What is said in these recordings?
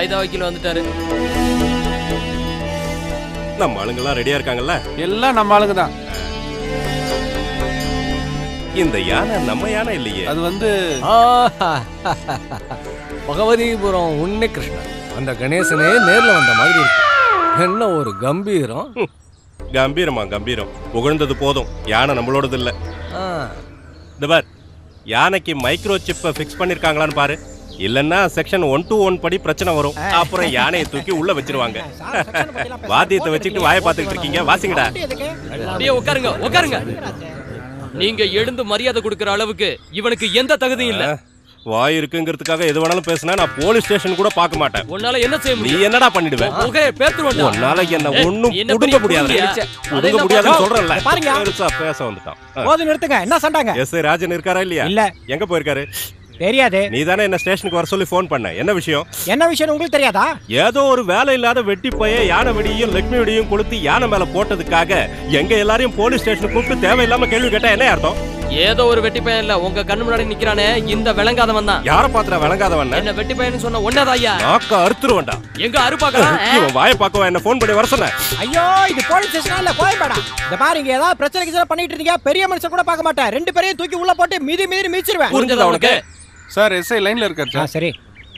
ஆயுத வக்கீல் வந்துட்டாரு நம்ம ஆளுங்கெல்லாம் ரெடியா இருக்காங்கல்ல எல்லாம் நம்ம ஆளுங்க தான் இந்த யானை நம்ம யானை இல்லையே அது வந்து ஆஹா. பகவதிபுரம் உன்னை கிருஷ்ணன் அந்த கணேசனே நேர்ல வந்த மாதிரி இருக்கு என்ன ஒரு கம்பீரம் கம்பீரமா கம்பீரம் புகழ்ந்தது போதும் யானை நம்மளோடது இல்ல ஆ. இந்த பார் யானைக்கு மைக்ரோ சிப்பை ஃபிக்ஸ் பண்ணிருக்காங்களான்னு பாரு இல்லன்னா செக்ஷன் ஒன் டு ஒன் படி பிரச்சனை வரும் அப்புறம் யானையை தூக்கி உள்ள வச்சிருவாங்க வாத்தியத்தை வச்சுட்டு வாயை பார்த்துக்கிட்டு இருக்கீங்க வாசிங்கடா அப்படியே உட்காருங்க உட்காருங்க நீங்க எழுந்து மரியாதை கொடுக்கிற அளவுக்கு இவனுக்கு எந்த தகுதியும் இல்ல வாய் இருக்குங்கிறதுக்காக எது வேணாலும் பேசினா நான் போலீஸ் ஸ்டேஷன் கூட பார்க்க மாட்டேன் உன்னால என்ன செய்ய நீ முடியும் என்னடா பண்ணிடுவ புகையை பேத்துருவோம்டா. உன்னால என்ன ஏய், ஒண்ணும் என்ன புடுங்க பெரிய முடியாது புடுங்கியா? புடுங்க அதெல்லாம் முடியாதுன்னு பாரு. சொல்றேன்ல பாருங்க. பெருசா பேச வந்துட்டான் போது நிறுத்துங்க என்ன சண்டாங்க எஸ் ராஜன் இருக்காரா இல்லையா இல்ல எங்க போயிருக்காரு தெரியாது நீ தானே என்ன ஸ்டேஷனுக்கு வர சொல்லி ஃபோன் பண்ண என்ன விஷயம் என்ன விஷயம் உங்களுக்கு தெரியாதா ஏதோ ஒரு வேலை இல்லாத வெட்டி பைய யானை வெடியும் லட்சுமி வெடியும் கொளுத்தி யானை மேல போட்டதுக்காக எங்க எல்லாரையும் போலீஸ் ஸ்டேஷனுக்கு கூப்பிட்டு தேவையில்லாம கேள்வி கேட்டா என்ன அர்த்தம் ஏதோ ஒரு வெட்டி பையன் இல்ல உங்க கண்ணு முன்னாடி நிக்கிறானே இந்த விளங்காதவன் தான் யார பாத்திர விளங்காதவன் என்ன வெட்டி பையன் சொன்ன ஒன்னதா ஐயா நாக்க அறுத்துருவேன்டா எங்க அறுப்பாக்கலாம் இவன் வாயை பார்க்கவா என்ன ஃபோன் பண்ணி வர சொன்ன ஐயோ இது போலீஸ் ஸ்டேஷனா இல்ல கோயம்பேடா இந்த பாருங்க ஏதாவது பிரச்சனை கிச்சனை பண்ணிட்டு இருந்தீங்க பெரிய மனுஷன் கூட பார்க்க மாட்டேன் ரெண்டு பேரையும் தூக்கி உள்ள போட்டு மிதி மிதி மிதிச்சிருவேன் புரிஞ்சதா உனக்கு சார் எஸ்ஐ லைன்ல இருக்காரு ஆ சார் சரி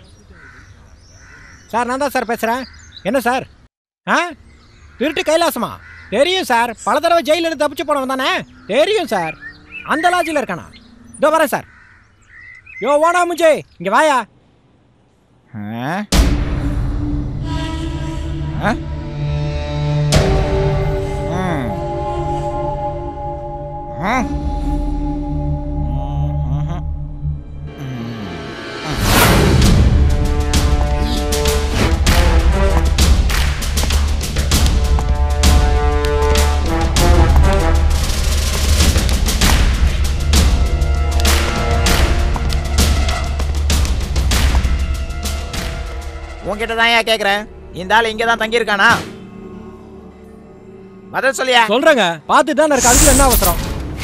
சார் நான் தான் சார் பேசுறேன் என்ன சார் ஆ திருட்டு கைலாசமா தெரியும் சார் பல தடவை ஜெயில இருந்து தப்பிச்சு போனவன் தானே தெரியும் சார் அந்த லாட்ஜில் இருக்கானா இதோ வரேன் சார் யோ ஓனா முஞ்சே இங்க வாயா உன்கிட்ட தான் ஏன் கேக்குறேன் இந்த ஆள் இங்க தான் தங்கியிருக்கானா பதில் சொல்லியா சொல்றேங்க பார்த்து தானே இருக்கு அதுக்குள்ள என்ன அவசரம்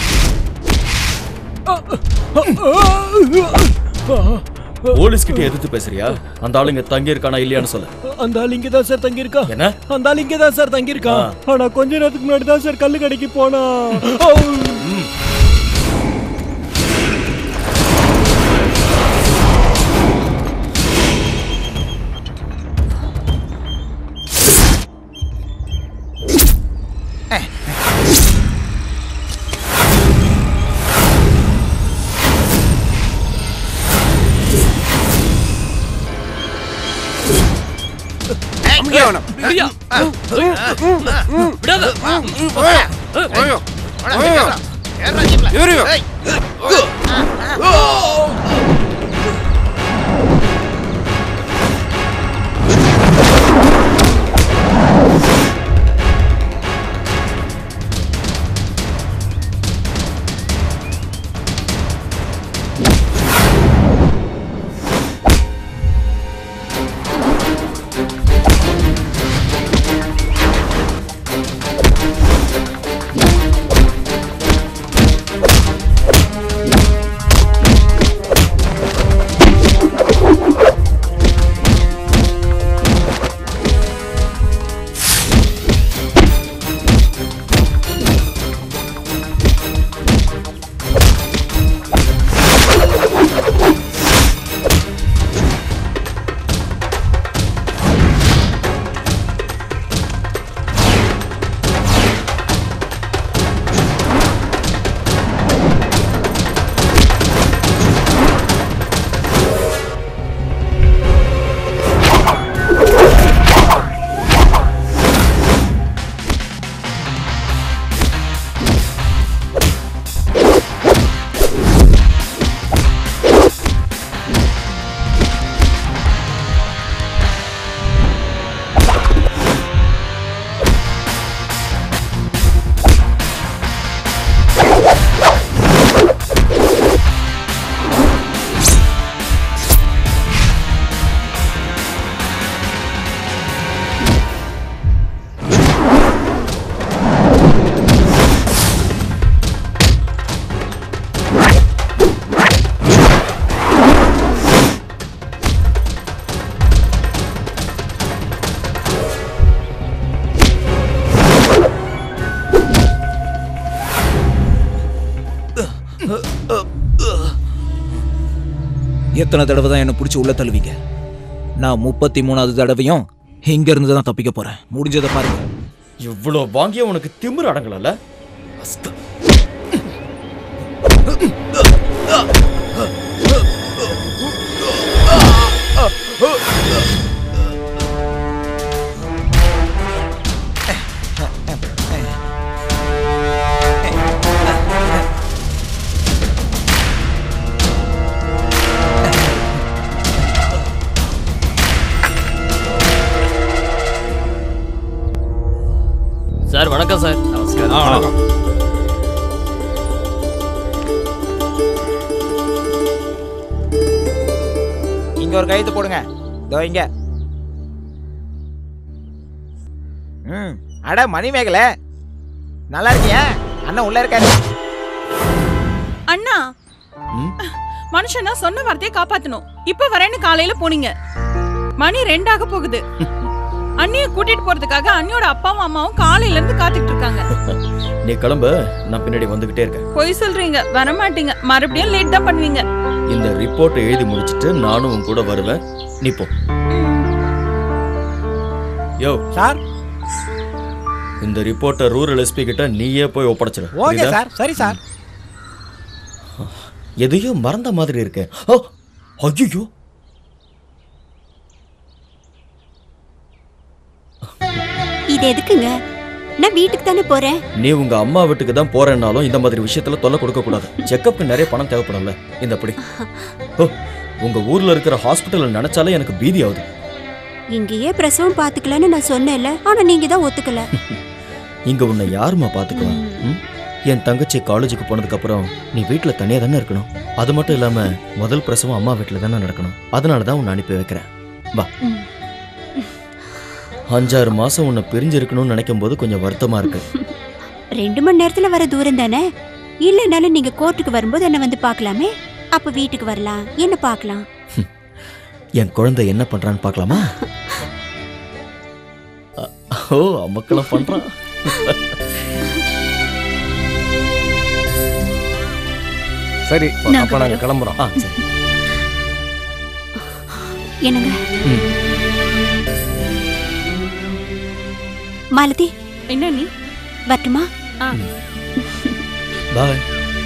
போலீஸ் கிட்ட எதிர்த்து பேசுறியா அந்த ஆளு இங்க தங்கி இருக்கானா இல்லையான்னு சொல்லு அந்த ஆள் இங்க தான் சார் தங்கியிருக்கா என்ன அந்த ஆள் இங்க தான் சார் தங்கியிருக்கான் ஆனா கொஞ்ச நேரத்துக்கு முன்னாடி தான் சார் கல்லு கடைக்கு போனா விடியா. விடாத. எத்தனை தடவை தான் என்னை பிடிச்சி உள்ள தள்ளுவீங்க நான் முப்பத்தி மூணாவது தடவையும் இங்க இருந்து தான் தப்பிக்க போறேன் முடிஞ்சதை பாருங்க இவ்வளோ வாங்கிய உனக்கு திமிரு அடங்கலல்ல அஸ்த சார் வணக்கம் சார் நமஸ்காரம் இங்க ஒரு கையெழுத்து போடுங்க இதோ இங்க ம் அட மணிமேகலை நல்லா இருக்கியா அண்ணன் உள்ள இருக்காரு அண்ணா ம்? மனுஷனா சொன்ன வார்த்தையை காப்பாத்தணும் இப்ப வரேன்னு காலையில போனீங்க மணி ரெண்டாக போகுது அண்ணிய கூட்டிட்டு போறதுக்காக அண்ணியோட அப்பாவும் அம்மாவும் காலையில இருந்து காத்துக்கிட்டு இருக்காங்க நீ கிளம்பு நான் பின்னாடி வந்துகிட்டே இருக்கேன் பொய் சொல்றீங்க வர மாட்டீங்க மறுபடியும் லேட் தான் பண்ணுவீங்க இந்த ரிப்போர்ட்டை எழுதி முடிச்சிட்டு நானும் உன் கூட வருவேன் நீ போ யோ சார் இந்த ரிப்போர்ட்டை ரூரல் எஸ்பி கிட்ட நீயே போய் ஒப்படைச்சிரு ஓகே புரியுதா? சார் சரி சார் எதையோ மறந்த மாதிரி இருக்கே ஓ ஐயோ இது எதுக்குங்க நான் வீட்டுக்கு தானே போறேன் நீ உங்க அம்மா வீட்டுக்கு தான் போறேன்னாலும் இந்த மாதிரி விஷயத்துல தொல்லை கொடுக்க கூடாது செக்கப்புக்கு நிறைய பணம் தேவைப்படும்ல இந்த அப்படி ஓ உங்க ஊர்ல இருக்கிற ஹாஸ்பிட்டல் நினைச்சாலே எனக்கு பீதி ஆகுது இங்கேயே பிரசவம் பாத்துக்கலான்னு நான் சொன்னேன்ல ஆனா நீங்க தான் ஒத்துக்கல இங்க உன்னை யாரும்மா பாத்துக்குவா ம்? என் தங்கச்சி காலேஜுக்கு போனதுக்கு அப்புறம் நீ வீட்டுல தனியா தானே இருக்கணும் அது மட்டும் இல்லாம முதல் பிரசவம் அம்மா வீட்டுல தானே நடக்கணும் அதனால தான் உன்னை அனுப்பி வைக்கிறேன் வா ம். அஞ்சாறு மாசம் உன்னை பிரிஞ்சிருக்கணும்னு நினைக்கும் போது கொஞ்சம் வருத்தமா இருக்கு ரெண்டு மணி நேரத்துல வர தூரம் தானே இல்லைனாலும் நீங்க கோர்ட்டுக்கு வரும்போது என்ன வந்து பார்க்கலாமே அப்ப வீட்டுக்கு வரலாம் என்ன பார்க்கலாம் என் குழந்தை என்ன பண்றான்னு பார்க்கலாமா அ- ஓ அம்மக்கெல்லாம் பண்றான் சரி நாங்க அப்ப நாங்க வரோம். கிளம்புறோம் ஆ சரி என்னங்க ம். மாலதி என்ன நீ வரட்டுமா பாய்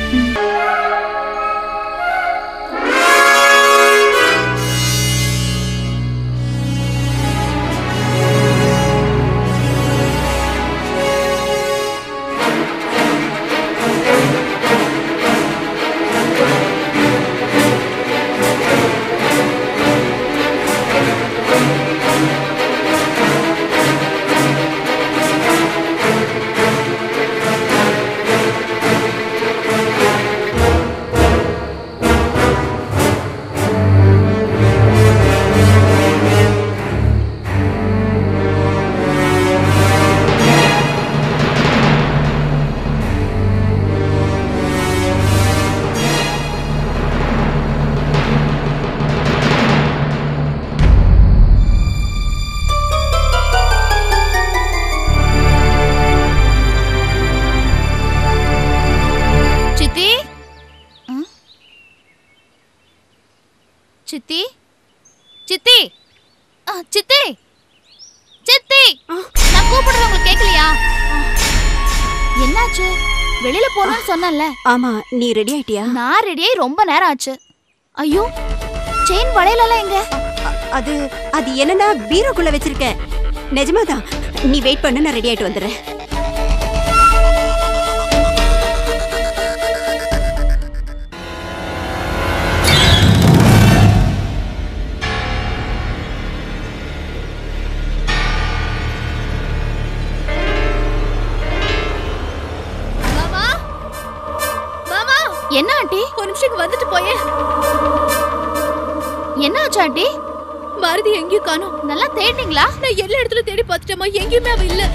சித்தி ம்? சித்தி சித்தி ஆ, சித்தி சித்தி நான் கூப்பிடுறது உங்களுக்கு கேட்கலையா என்னாச்சு வெளியில போறேன்னு சொன்னேன்ல ஆமா நீ ரெடி ஆயிட்டியா நான் ரெடியாகி ரொம்ப நேரம் ஆச்சு ஐயோ செயின் வளையலெல்லாம் எங்க அது அது என்னன்னா பீரோக்குள்ள வச்சிருக்கேன் நிஜமாதான் நீ வெயிட் பண்ணு நான் ரெடி ஆயிட்டு வந்துடுறேன் மாமா மாமா என்ன ஆண்டி ஒரு நிமிஷம் வந்துட்டு போயே என்ன ஆச்சு ஆண்டி பாரதி எங்கேயும் காணோம் நல்லா தேடினீங்களா நான் எல்லா இடத்துல தேடி பார்த்துட்டேமா எங்கேயுமே அவ இல்ல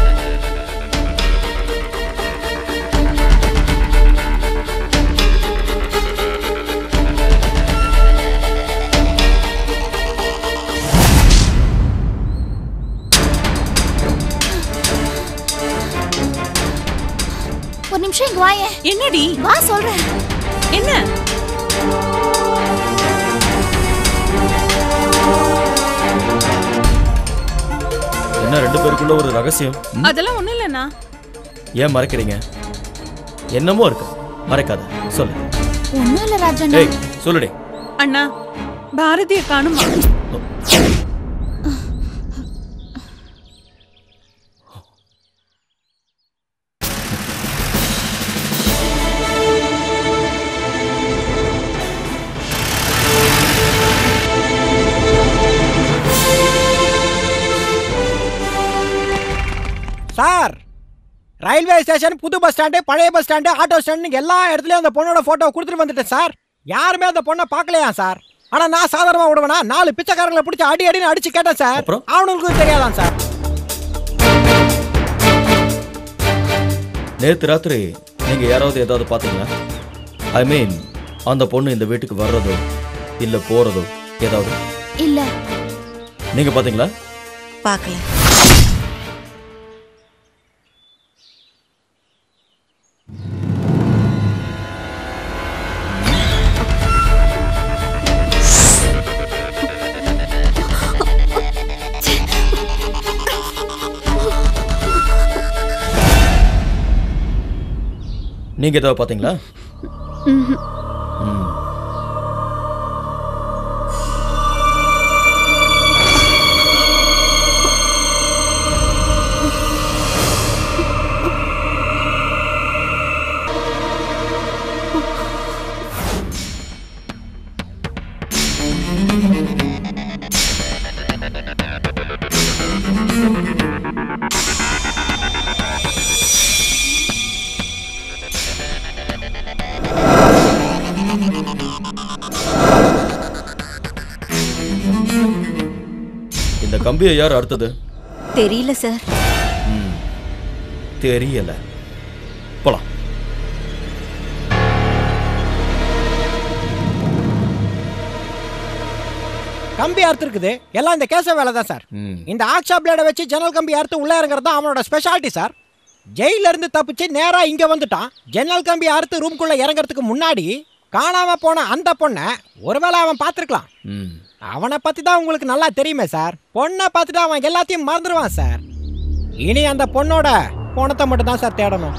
ஒரு நிமிஷம் இங்க வாயே என்னடி வா சொல்றேன் என்ன என்ன ரெண்டு பேருக்குள்ள ஒரு ரகசியம் ம்? அதெல்லாம் ஒண்ணும் இல்லண்ணா ஏன் மறைக்கிறீங்க என்னமோ இருக்கு மறைக்காத சொல்லு ஒண்ணும் இல்ல ராஜண்ணா ஏய் சொல்லுடி அண்ணா பாரதிய காணுமா சார் ரயில்வே ஸ்டேஷன் புது பஸ் ஸ்டாண்டு பழைய பஸ் ஸ்டாண்டு ஆட்டோ ஸ்டாண்டு எல்லா இடத்துலயும் அந்த பொண்ணோட போட்டோ கொடுத்துட்டு வந்துட்டேன் சார் யாருமே அந்த பொண்ணை பார்க்கலையா சார் ஆனா நான் சாதாரணமா விடுவேனா நாலு பிச்சைக்காரங்களை பிடிச்சி அடி அடின்னு அடிச்சு கேட்டேன் சார் அவனுக்கு தெரியாதான் சார் நேத்து ராத்திரி நீங்க யாராவது ஏதாவது பாத்தீங்களா ஐ மீன் அந்த பொண்ணு இந்த வீட்டுக்கு வர்றதோ இல்ல போறதோ ஏதாவது இல்ல நீங்க பாத்தீங்களா பார்க்கல நீங்க ஏதாவது பாத்தீங்களா ம்ஹும். ம். இந்த கம்பியை யார் அடுத்தது தெரியல சார் ம். தெரியல போலாம் கம்பி அறுத்துருக்குது எல்லாம் இந்த கேச வேலை தான் சார் இந்த ஆக்ஷா பிளேடை வச்சு ஜன்னல் கம்பி அறுத்து உள்ள இறங்குறது தான் அவனோட ஸ்பெஷாலிட்டி சார் ஜெயில இருந்து தப்பிச்சு நேரா இங்க வந்துட்டான் ஜன்னல் கம்பி அறுத்து ரூம்குள்ள இறங்குறதுக்கு முன்னாடி காணாம போன அந்த பொண்ணை ஒருவேளை அவன் பார்த்துருக்கலாம் ம். அவனை பத்தி தான் உங்களுக்கு நல்லா தெரியுமே சார் பொண்ணை பார்த்துட்டு அவன் எல்லாத்தையும் மறந்துடுவான் சார் இனி அந்த பொண்ணோட பணத்தை மட்டும் தான் சார் தேடணும்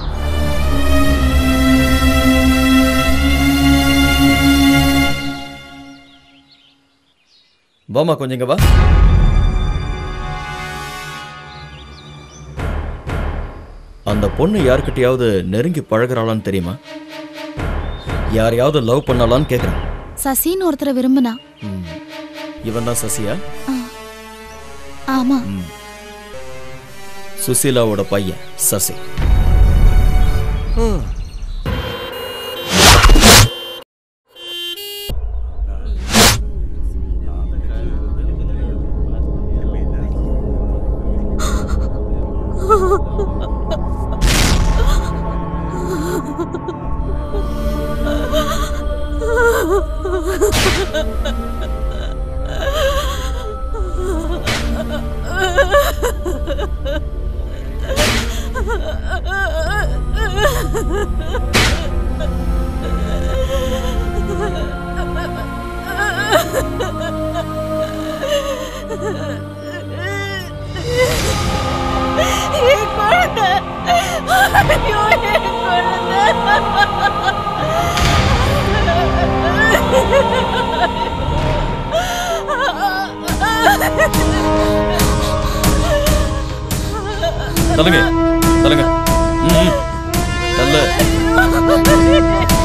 வாமா கொஞ்சம் இங்க வா அந்த பொண்ணு யார்கிட்டயாவது நெருங்கி பழகுறாளான்னு தெரியுமா யாரையாவது லவ் பண்ணலான்னு கேக்குறேன் சசின்னு ஒருத்தரை விரும்புனா இவன் தான் சசியா ஆமா ம். சுசீலாவோட பையன் சசி என் குழந்தை ஐயோ என் தள்ளுங்க தள்ளுங்க ம், ம். தள்ளு குழந்தை